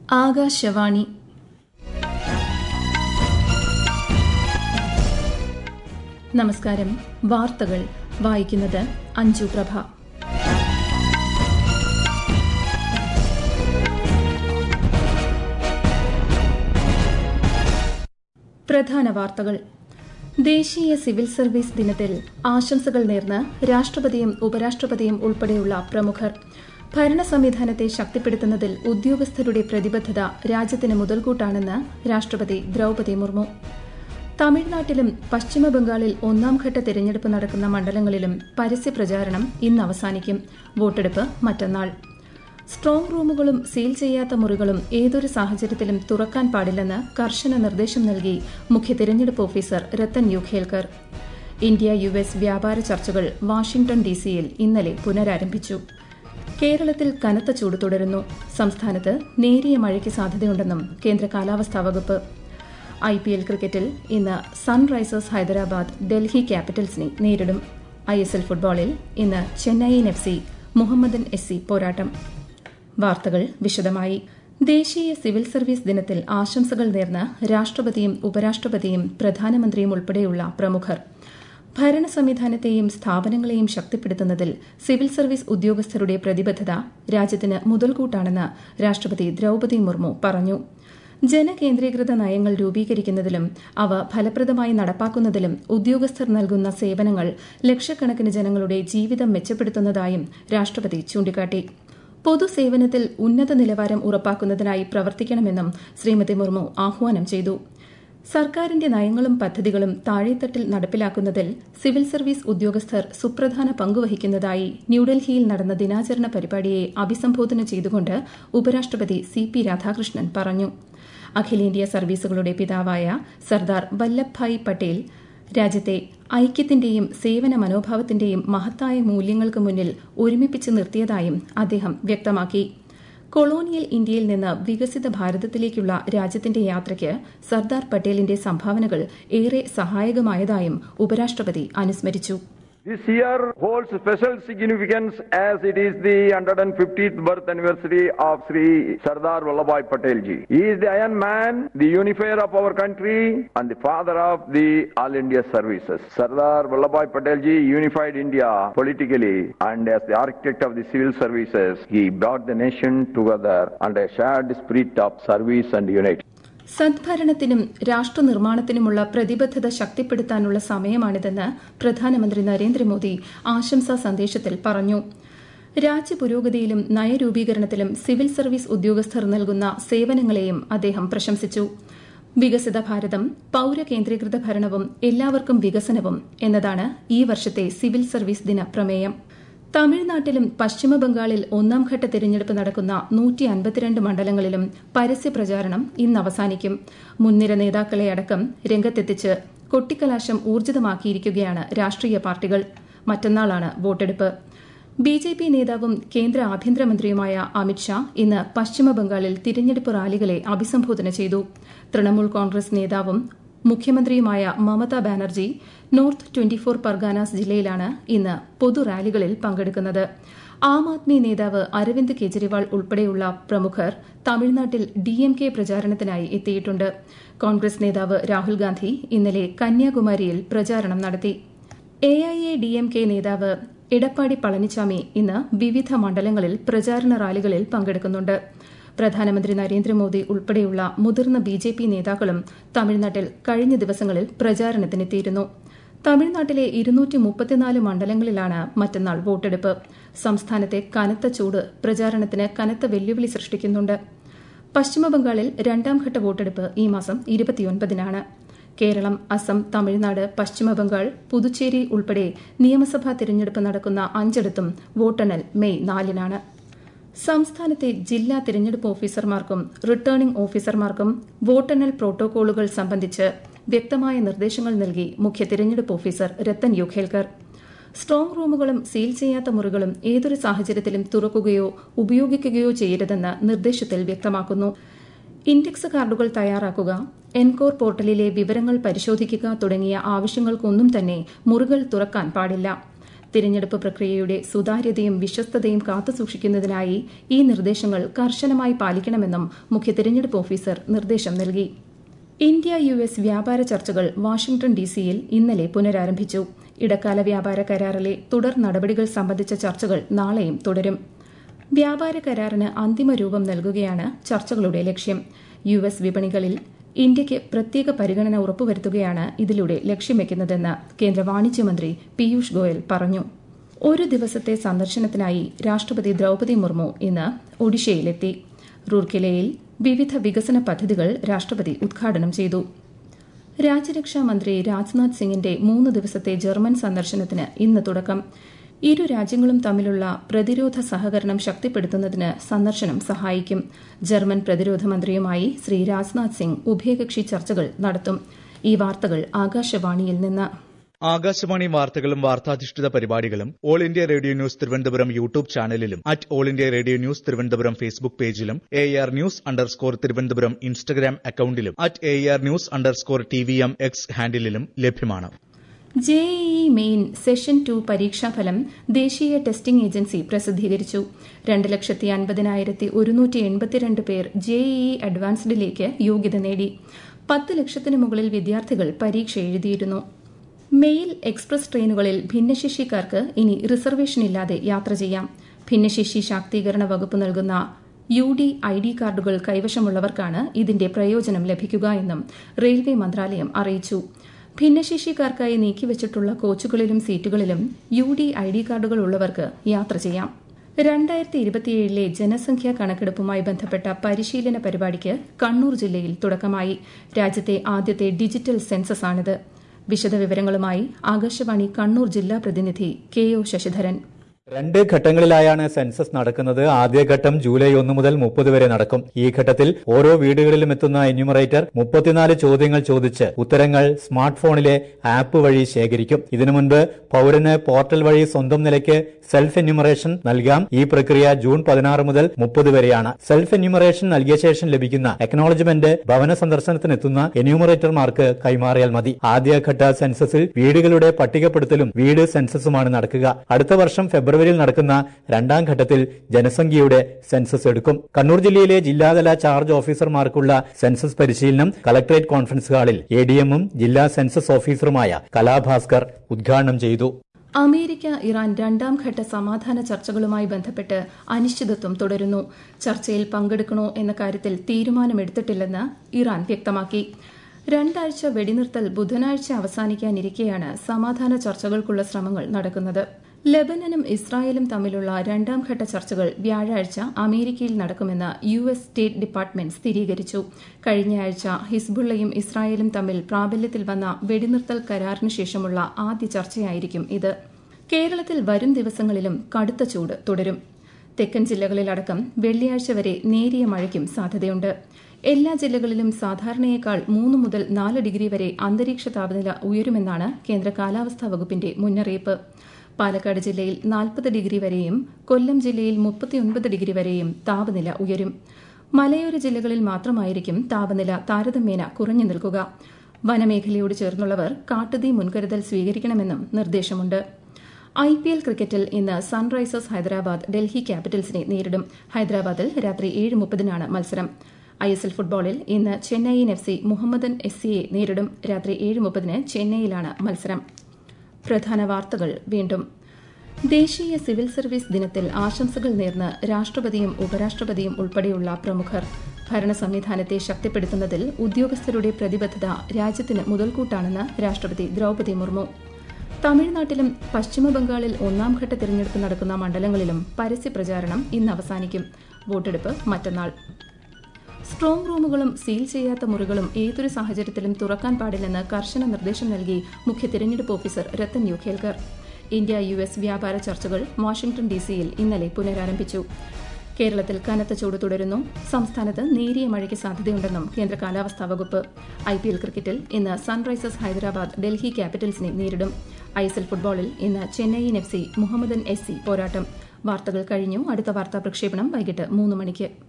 ആകാശവാണി നമസ്കാരം വാർത്തകൾ വായിക്കുന്നത് അഞ്ജു പ്രഭ പ്രധാന വാർത്തകൾ ദേശീയ സിവിൽ സർവീസ് ദിനത്തിൽ ആശംസകൾ നേർന്ന് രാഷ്ട്രപതിയും ഉപരാഷ്ട്രപതിയും ഉൾപ്പെടെയുള്ള പ്രമുഖർ ഭരണ സംവിധാനത്തെ ശക്തിപ്പെടുത്തുന്നതിൽ ഉദ്യോഗസ്ഥരുടെ പ്രതിബദ്ധത രാജ്യത്തിന് മുതൽക്കൂട്ടാണെന്ന് രാഷ്ട്രപതി ദ്രൌപതി മുർമു തമിഴ്നാട്ടിലും പശ്ചിമബംഗാളിൽ ഒന്നാംഘട്ട തെരഞ്ഞെടുപ്പ് നടക്കുന്ന മണ്ഡലങ്ങളിലും പരസ്യപ്രചാരണം ഇന്ന് അവസാനിക്കും വോട്ടെടുപ്പ് മറ്റന്നാൾ സ്ട്രോങ് റൂമുകളും സീൽ ചെയ്യാത്ത മുറികളും ഏതൊരു സാഹചര്യത്തിലും തുറക്കാൻ പാടില്ലെന്ന് കർശന നിർദ്ദേശം നൽകി മുഖ്യ തെരഞ്ഞെടുപ്പ് officer Rathan U Kelkar India U S വ്യാപാര ചർച്ചകൾ വാഷിംഗ്ടൺ ഡിസിയിൽ ഇന്നലെ പുനരാരംഭിച്ചു കേരളത്തിൽ കനത്ത ചൂട് തുടരുന്നു സംസ്ഥാനത്ത് നേരിയ മഴയ്ക്ക് സാധ്യതയുണ്ടെന്നും കേന്ദ്ര കാലാവസ്ഥാ വകുപ്പ് ഐ പി എൽ ക്രിക്കറ്റിൽ ഇന്ന് സൺറൈസേഴ്സ് ഹൈദരാബാദ് ഡൽഹി ക്യാപിറ്റൽസിനെ നേരിടും ഐ എസ് എൽ ഫുട്ബോളിൽ ഇന്ന് Chennaiyin F C Mohammedan S C പോരാട്ടം വാർത്തകൾ വിശദമായി ദേശീയ സിവിൽ സർവീസ് ദിനത്തിൽ ആശംസകൾ നേർന്ന് രാഷ്ട്രപതിയും ഉപരാഷ്ട്രപതിയും പ്രധാനമന്ത്രിയും ഉൾപ്പെടെയുള്ള പ്രമുഖർ ഭരണ സംവിധാനത്തെയും സ്ഥാപനങ്ങളെയും ശക്തിപ്പെടുത്തുന്നതിൽ സിവിൽ സർവീസ് ഉദ്യോഗസ്ഥരുടെ പ്രതിബദ്ധത രാജ്യത്തിന് മുതൽക്കൂട്ടാണെന്ന് രാഷ്ട്രപതി ദ്രൌപതി മുർമു പറഞ്ഞു ജനകേന്ദ്രീകൃത നയങ്ങൾ രൂപീകരിക്കുന്നതിലും അവ ഫലപ്രദമായി നടപ്പാക്കുന്നതിലും ഉദ്യോഗസ്ഥർ നൽകുന്ന സേവനങ്ങൾ ലക്ഷക്കണക്കിന് ജനങ്ങളുടെ ജീവിതം മെച്ചപ്പെടുത്തുന്നതായും രാഷ്ട്രപതി ചൂണ്ടിക്കാട്ടി പൊതുസേവനത്തിൽ ഉന്നത നിലവാരം ഉറപ്പാക്കുന്നതിനായി പ്രവർത്തിക്കണമെന്നും ശ്രീമതി മുർമു ആഹ്വാനം ചെയ്തു സർക്കാരിന്റെ നയങ്ങളും പദ്ധതികളും താഴെത്തട്ടിൽ നടപ്പിലാക്കുന്നതിൽ സിവിൽ സർവീസ് ഉദ്യോഗസ്ഥർ സുപ്രധാന പങ്കുവഹിക്കുന്നതായി ന്യൂഡൽഹിയിൽ നടന്ന ദിനാചരണ പരിപാടിയെ അഭിസംബോധന ചെയ്തുകൊണ്ട് ഉപരാഷ്ട്രപതി സി പി രാധാകൃഷ്ണൻ പറഞ്ഞു അഖിലേന്ത്യാ സർവീസുകളുടെ പിതാവായ സർദാർ വല്ലഭ്ഭായ് പട്ടേൽ രാജ്യത്തെ ഐക്യത്തിന്റെയും സേവന മനോഭാവത്തിന്റെയും മഹത്തായ മൂല്യങ്ങൾക്ക് മുന്നിൽ ഒരുമിപ്പിച്ച് നിർത്തിയതായും അദ്ദേഹം വ്യക്തമാക്കി കൊളോണിയൽ ഇന്ത്യയിൽ നിന്ന് വികസിത ഭാരതത്തിലേക്കുള്ള രാജ്യത്തിന്റെ യാത്രയ്ക്ക് സർദാർ പട്ടേലിന്റെ സംഭാവനകൾ ഏറെ സഹായകമായതായും ഉപരാഷ്ട്രപതി അനുസ്മരിച്ചു This year holds special significance as it is the 150th birth anniversary of Sri Sardar Vallabhbhai Patel ji. He is the Iron Man, the unifier of our country and the father of the All India services. Sardar Vallabhbhai Patel ji unified India politically and as the architect of the civil services, he brought the nation together under a shared spirit of service and unity. സദ്ഭരണത്തിനും രാഷ്ട്രനിർമ്മാണത്തിനുമുള്ള പ്രതിബദ്ധത ശക്തിപ്പെടുത്താനുള്ള സമയമാണിതെന്ന് പ്രധാനമന്ത്രി നരേന്ദ്രമോദി ആശംസാ സന്ദേശത്തിൽ പറഞ്ഞു രാജ്യപുരോഗതിയിലും നയരൂപീകരണത്തിലും civil service ഉദ്യോഗസ്ഥർ നൽകുന്ന സേവനങ്ങളെയും അദ്ദേഹം പ്രശംസിച്ചു വികസിത ഭാരതം പൌരകേന്ദ്രീകൃത ഭരണവും എല്ലാവർക്കും വികസനവും എന്നതാണ് ഈ വർഷത്തെ സിവിൽ സർവീസ് ദിന പ്രമേയം തമിഴ്നാട്ടിലും പശ്ചിമബംഗാളിൽ ഒന്നാംഘട്ട തെരഞ്ഞെടുപ്പ് നടക്കുന്ന നൂറ്റി അൻപത്തിരണ്ട് മണ്ഡലങ്ങളിലും പരസ്യപ്രചാരണം ഇന്ന് അവസാനിക്കും മുൻനിര നേതാക്കളെ അടക്കം രംഗത്തെത്തിച്ച് കൊട്ടിക്കലാശം ഊർജിതമാക്കിയിരിക്കുകയാണ് രാഷ്ട്രീയ പാർട്ടികൾ മറ്റന്നാളാണ് വോട്ടെടുപ്പ് ബി ജെ പി നേതാവും കേന്ദ്ര ആഭ്യന്തരമന്ത്രിയുമായ അമിത്ഷാ ഇന്ന് പശ്ചിമബംഗാളിൽ തിരഞ്ഞെടുപ്പ് റാലികളെ അഭിസംബോധന ചെയ്തു തൃണമൂൽ കോൺഗ്രസ് നേതാവും മുഖ്യമന്ത്രിയുമായ Mamata Banerjee North Twenty Four Parganas ജില്ലയിലാണ് ഇന്ന് പൊതുറാലികളിൽ പങ്കെടുക്കുന്നത് ആം ആദ്മി നേതാവ് അരവിന്ദ് കെജ്രിവാൾ ഉൾപ്പെടെയുള്ള പ്രമുഖർ തമിഴ്നാട്ടിൽ ഡിഎംകെ പ്രചാരണത്തിനായി എത്തിയിട്ടുണ്ട് കോൺഗ്രസ് നേതാവ് രാഹുൽ ഗാന്ധി ഇന്നലെ കന്യാകുമാരിയിൽ പ്രചാരണം നടത്തി എ ഐ എ ഡിഎംകെ നേതാവ് എടപ്പാടി പളനിച്ചാമി ഇന്ന് വിവിധ മണ്ഡലങ്ങളിൽ പ്രചാരണ റാലികളിൽ പങ്കെടുക്കുന്നുണ്ട് പ്രധാനമന്ത്രി നരേന്ദ്രമോദി ഉൾപ്പെടെയുള്ള മുതിർന്ന ബി ജെ പി നേതാക്കളും തമിഴ്നാട്ടിൽ കഴിഞ്ഞ ദിവസങ്ങളിൽ പ്രചാരണത്തിനെത്തിയിരുന്നു തമിഴ്നാട്ടിലെ ഇരുന്നൂറ്റി മുപ്പത്തിനാല് മണ്ഡലങ്ങളിലാണ് മറ്റന്നാൾ വോട്ടെടുപ്പ് സംസ്ഥാനത്തെ കനത്ത ചൂട് പ്രചാരണത്തിന് കനത്ത വെല്ലുവിളി സൃഷ്ടിക്കുന്നുണ്ട് പശ്ചിമബംഗാളിൽ രണ്ടാംഘട്ട വോട്ടെടുപ്പ് ഈ മാസം ഇരുപത്തിയൊൻപതിനാണ് കേരളം അസം തമിഴ്നാട് പശ്ചിമബംഗാൾ പുതുച്ചേരി ഉൾപ്പെടെ നിയമസഭാ തിരഞ്ഞെടുപ്പ് നടക്കുന്ന അഞ്ചിടത്തും വോട്ടെണ്ണൽ മെയ് നാലിനാണ് സംസ്ഥാനത്തെ ജില്ലാ തിരഞ്ഞെടുപ്പ് ഓഫീസർമാർക്കും റിട്ടേണിംഗ് ഓഫീസർമാർക്കും വോട്ടെണ്ണൽ പ്രോട്ടോകോളുകൾ സംബന്ധിച്ച് വ്യക്തമായ നിർദ്ദേശങ്ങൾ നൽകി മുഖ്യ തിരഞ്ഞെടുപ്പ് ഓഫീസർ രത്തൻ യുഖേൽക്കർ സ്ട്രോങ് റൂമുകളും സീൽ ചെയ്യാത്ത മുറികളും ഏതൊരു സാഹചര്യത്തിലും തുറക്കുകയോ ഉപയോഗിക്കുകയോ ചെയ്യരുതെന്ന് നിർദ്ദേശത്തിൽ വ്യക്തമാക്കുന്നു ഇൻഡെക്സ് കാർഡുകൾ തയ്യാറാക്കുക എൻകോർ പോർട്ടലിലെ വിവരങ്ങൾ പരിശോധിക്കുക തുടങ്ങിയ ആവശ്യങ്ങൾക്കൊന്നും തന്നെ മുറികൾ തുറക്കാൻ പാടില്ല തിരഞ്ഞെടുപ്പ് പ്രക്രിയയുടെ സുതാര്യതയും വിശ്വസ്തതയും കാത്തുസൂക്ഷിക്കുന്നതിനായി ഈ നിർദ്ദേശങ്ങൾ കർശനമായി പാലിക്കണമെന്നും മുഖ്യ തിരഞ്ഞെടുപ്പ് ഓഫീസർ നിർദ്ദേശം നൽകി ഇന്ത്യ യു എസ് വ്യാപാര ചർച്ചകൾ വാഷിംഗ്ടൺ ഡിസിയിൽ ഇന്നലെ പുനരാരംഭിച്ചു ഇടക്കാല വ്യാപാര കരാറിലെ തുടർ നടപടികൾ സംബന്ധിച്ച ചർച്ചകൾ നാളെയും തുടരും വ്യാപാര കരാറിന് അന്തിമ രൂപം നൽകുകയാണ് ചർച്ചകളുടെ ലക്ഷ്യം യു എസ് വിപണികളിൽ ഇന്ത്യയ്ക്ക് പ്രത്യേക പരിഗണന ഉറപ്പുവരുത്തുകയാണ് ഇതിലൂടെ ലക്ഷ്യം വെക്കുന്നതെന്ന് കേന്ദ്ര വാണിജ്യമന്ത്രി പീയൂഷ് ഗോയൽ പറഞ്ഞു ഒരു ദിവസത്തെ സന്ദർശനത്തിനായി രാഷ്ട്രപതി ദ്രൌപതി മുർമു ഇന്ന് ഒഡീഷയിലെത്തി റൂർക്കിലയിൽ വിവിധ വികസന പദ്ധതികൾ രാഷ്ട്രപതി ഉദ്ഘാടനം ചെയ്തു രാജ്യരക്ഷാ മന്ത്രി രാജ്നാഥ് സിംഗിന്റെ മൂന്ന് ദിവസത്തെ ജർമ്മൻ സന്ദർശനത്തിന് ഇന്ന് തുടക്കം ഇരു രാജ്യങ്ങളും തമ്മിലുള്ള പ്രതിരോധ സഹകരണം ശക്തിപ്പെടുത്തുന്നതിന് സന്ദർശനം സഹായിക്കും ജർമ്മൻ പ്രതിരോധ മന്ത്രിയുമായി ശ്രീ രാജ്നാഥ് സിംഗ് ഉഭയകക്ഷി ചർച്ചകൾ നടത്തും ഈ വാർത്തകൾ ആകാശവാണിയിൽ നിന്ന് ആകാശവാണി വാർത്തകളും വാർത്താധിഷ്ഠിത പരിപാടികളും All India Radio News Thiruvananthapuram YouTube ചാനലിലും at All India Radio News Thiruvananthapuram Facebook പേജിലും A R news underscore Thiruvananthapuram Instagram അക്കൌണ്ടിലും at A R news underscore T V M X ഹാൻഡിലും ലഭ്യമാണ് ജെഇഇ മെയിൻ സെഷൻ ടു പരീക്ഷാഫലം ദേശീയ ടെസ്റ്റിംഗ് ഏജൻസി പ്രസിദ്ധീകരിച്ചു രണ്ട് ലക്ഷത്തി അൻപതിനായിരത്തി ഒരുന്നൂറ്റി എൺപത്തിരണ്ട് പേർ ജെഇഇ അഡ്വാൻസ്ഡിലേക്ക് യോഗ്യത നേടി പത്ത് ലക്ഷത്തിന് മുകളിൽ വിദ്യാർത്ഥികൾ പരീക്ഷ എഴുതിയിരുന്നു മെയിൽ എക്സ്പ്രസ് ട്രെയിനുകളിൽ ഭിന്നശേഷിക്കാർക്ക് ഇനി റിസർവേഷനില്ലാതെ യാത്ര ചെയ്യാം ഭിന്നശേഷി ശാക്തീകരണ വകുപ്പ് നൽകുന്ന യു ഡി ഐ ഡി കാർഡുകൾ കൈവശമുള്ളവർക്കാണ് ഇതിന്റെ പ്രയോജനം ലഭിക്കുക എന്നും റെയിൽവേ മന്ത്രാലയം അറിയിച്ചു ഭിന്നശേഷിക്കാർക്കായി നീക്കിവച്ചിട്ടുള്ള കോച്ചുകളിലും സീറ്റുകളിലും യു ഡി ഐ ഡി കാർഡുകൾ ഉള്ളവർക്ക് യാത്ര ചെയ്യാം രണ്ടായിരത്തി ഇരുപത്തിയേഴിലെ ജനസംഖ്യാ കണക്കെടുപ്പുമായി ബന്ധപ്പെട്ട പരിശീലന പരിപാടിക്ക് കണ്ണൂർ ജില്ലയിൽ തുടക്കമായി രാജ്യത്തെ ആദ്യത്തെ ഡിജിറ്റൽ സെൻസസ് ആണിത് വിശദവിവരങ്ങളുമായി ആകാശവാണി കണ്ണൂർ ജില്ലാ പ്രതിനിധി കെ ഒ ശശിധരൻ രണ്ട് ഘട്ടങ്ങളിലായാണ് സെൻസസ് നടക്കുന്നത് ആദ്യഘട്ടം ജൂലൈ ഒന്ന് മുതൽ മുപ്പത് വരെ നടക്കും ഈ ഘട്ടത്തിൽ ഓരോ വീടുകളിലും എത്തുന്ന എന്യൂമറേറ്റർ മുപ്പത്തിനാല് ചോദ്യങ്ങൾ ചോദിച്ച് ഉത്തരങ്ങൾ സ്മാർട്ട് ഫോണിലെ ആപ്പ് വഴി ശേഖരിക്കും ഇതിനു മുൻപ് പൌരന് പോർട്ടൽ വഴി സ്വന്തം നിലയ്ക്ക് സെൽഫ് എന്യൂമറേഷൻ നൽകാം ഈ പ്രക്രിയ ജൂൺ പതിനാറ് മുതൽ മുപ്പത് വരെയാണ് സെൽഫ് എന്യൂമറേഷൻ നൽകിയ ശേഷം ലഭിക്കുന്ന അക്നോളജ്മെന്റ് ഭവന സന്ദർശനത്തിനെത്തുന്ന എന്യൂമറേറ്റർമാർക്ക് കൈമാറിയാൽ മതി ആദ്യഘട്ട സെൻസസിൽ വീടുകളുടെ പട്ടികപ്പെടുത്തലും വീട് സെൻസസുമാണ് നടക്കുക അടുത്ത വർഷം ഫെബ്രുവരിയിൽ നടക്കുന്ന രണ്ടാം ഘട്ടത്തിൽ ജനസംഖ്യയുടെ സെൻസസ് എടുക്കും കണ്ണൂർ ജില്ലയിലെ ജില്ലാതല ചാർജ് ഓഫീസർമാർക്കുള്ള സെൻസസ് പരിശീലനം കളക്ടറേറ്റ് കോൺഫറൻസ് ഹാളിൽ എ ഡി എമ്മും ജില്ലാ സെൻസസ് ഓഫീസറുമായ കലാഭാസ്കർ ഉദ്ഘാടനം ചെയ്തു അമേരിക്ക ഇറാൻ രണ്ടാം ഘട്ട സമാധാന ചർച്ചകളുമായി ബന്ധപ്പെട്ട് അനിശ്ചിതത്വം തുടരുന്നു ചർച്ചയിൽ പങ്കെടുക്കണോ എന്ന കാര്യത്തിൽ തീരുമാനമെടുത്തിട്ടില്ലെന്ന് ഇറാൻ വ്യക്തമാക്കി രണ്ടാഴ്ച വെടിനിർത്തൽ ബുധനാഴ്ച അവസാനിക്കാനിരിക്കെയാണ് സമാധാന ചർച്ചകൾക്കുള്ള ശ്രമങ്ങൾ നടക്കുന്നത് ലബനനും ഇസ്രായേലും തമ്മിലുള്ള രണ്ടാം ഘട്ട ചർച്ചകൾ വ്യാഴാഴ്ച അമേരിക്കയിൽ നടക്കുമെന്ന് യു എസ് സ്റ്റേറ്റ് ഡിപ്പാർട്ട്മെന്റ് സ്ഥിരീകരിച്ചു കഴിഞ്ഞയാഴ്ച ഹിസ്ബുള്ളയും ഇസ്രായേലും തമ്മിൽ പ്രാബല്യത്തിൽ വന്ന വെടിനിർത്തൽ കരാറിന് ശേഷമുള്ള ആദ്യ ചർച്ചയായിരിക്കും ഇത് കേരളത്തിൽ വരും ദിവസങ്ങളിലും കടുത്ത ചൂട് തുടരും തെക്കൻ ജില്ലകളിലടക്കം വെള്ളിയാഴ്ച വരെ നേരിയ മഴയ്ക്കും സാധ്യതയുണ്ട് എല്ലാ ജില്ലകളിലും സാധാരണയേക്കാൾ മൂന്ന് മുതൽ നാല് ഡിഗ്രി വരെ അന്തരീക്ഷ താപനില ഉയരുമെന്നാണ് കേന്ദ്ര കാലാവസ്ഥാ വകുപ്പിന്റെ മുന്നറിയിപ്പ് പാലക്കാട് ജില്ലയിൽ നാൽപ്പത് ഡിഗ്രി വരെയും കൊല്ലം ജില്ലയിൽ മുപ്പത്തിയൊൻപത് ഡിഗ്രി വരെയും താപനില ഉയരും മലയോര ജില്ലകളിൽ മാത്രമായിരിക്കും താപനില താരതമ്യേന കുറഞ്ഞു നിൽക്കുക വനമേഖലയോട് ചേർന്നുള്ളവർ കാട്ടുതീ മുൻകരുതൽ സ്വീകരിക്കണമെന്നും നിർദ്ദേശമുണ്ട് ഐ പി എൽ ക്രിക്കറ്റിൽ ഇന്ന് സൺറൈസേഴ്സ് ഹൈദരാബാദ് ഡൽഹി ക്യാപിറ്റൽസിനെ നേരിടും ഹൈദരാബാദിൽ രാത്രി ഏഴ് മുപ്പതിനാണ് മത്സരം ഐ എസ് എൽ ഫുട്ബോളിൽ ഇന്ന് Chennaiyin F C Mohammedan S സിയെ നേരിടും രാത്രി ഏഴ് മുപ്പതിന് ചെന്നൈയിലാണ് മത്സരം പ്രധാന വാർത്തകൾ വീണ്ടും ദേശീയ സിവിൽ സർവീസ് ദിനത്തിൽ ആശംസകൾ നേർന്ന് രാഷ്ട്രപതിയും ഉപരാഷ്ട്രപതിയും ഉൾപ്പെടെയുള്ള പ്രമുഖർ ഭരണ സംവിധാനത്തെ ശക്തിപ്പെടുത്തുന്നതിൽ ഉദ്യോഗസ്ഥരുടെ പ്രതിബദ്ധത രാജ്യത്തിന് മുതൽക്കൂട്ടാണെന്ന് രാഷ്ട്രപതി ദ്രൌപതി മുർമു തമിഴ്നാട്ടിലും പശ്ചിമബംഗാളിൽ ഒന്നാംഘട്ട തിരഞ്ഞെടുപ്പ് നടക്കുന്ന മണ്ഡലങ്ങളിലും പരസ്യ പ്രചാരണം ഇന്ന് അവസാനിക്കും വോട്ടെടുപ്പ് മറ്റന്നാൾ സ്ട്രോങ് റൂമുകളും സീൽ ചെയ്യാത്ത മുറികളും ഏതൊരു സാഹചര്യത്തിലും തുറക്കാൻ പാടില്ലെന്ന് കർശന നിർദ്ദേശം നൽകി മുഖ്യ തിരഞ്ഞെടുപ്പ് officer Rathan U Kelkar India U S വ്യാപാര ചർച്ചകൾ വാഷിംഗ്ടൺ ഡിസിയിൽ ഇന്നലെ പുനരാരംഭിച്ചു കേരളത്തിൽ കനത്ത ചൂട് തുടരുന്നു സംസ്ഥാനത്ത് നേരിയ മഴയ്ക്ക് സാധ്യതയുണ്ടെന്നും കേന്ദ്ര കാലാവസ്ഥാ വകുപ്പ് ഐ പി എൽ ക്രിക്കറ്റിൽ ഇന്ന് സൺറൈസേഴ്സ് ഹൈദരാബാദ് ഡൽഹി ക്യാപിറ്റൽസിനെ നേരിടും ഐ എസ് എൽ ഫുട്ബോളിൽ ഇന്ന് Chennaiyin F C Mohammedan S C പോരാട്ടം വാർത്തകൾ കഴിഞ്ഞു അടുത്ത വാർത്താ പ്രക്ഷേപണം വൈകിട്ട് മൂന്ന് മണിക്ക്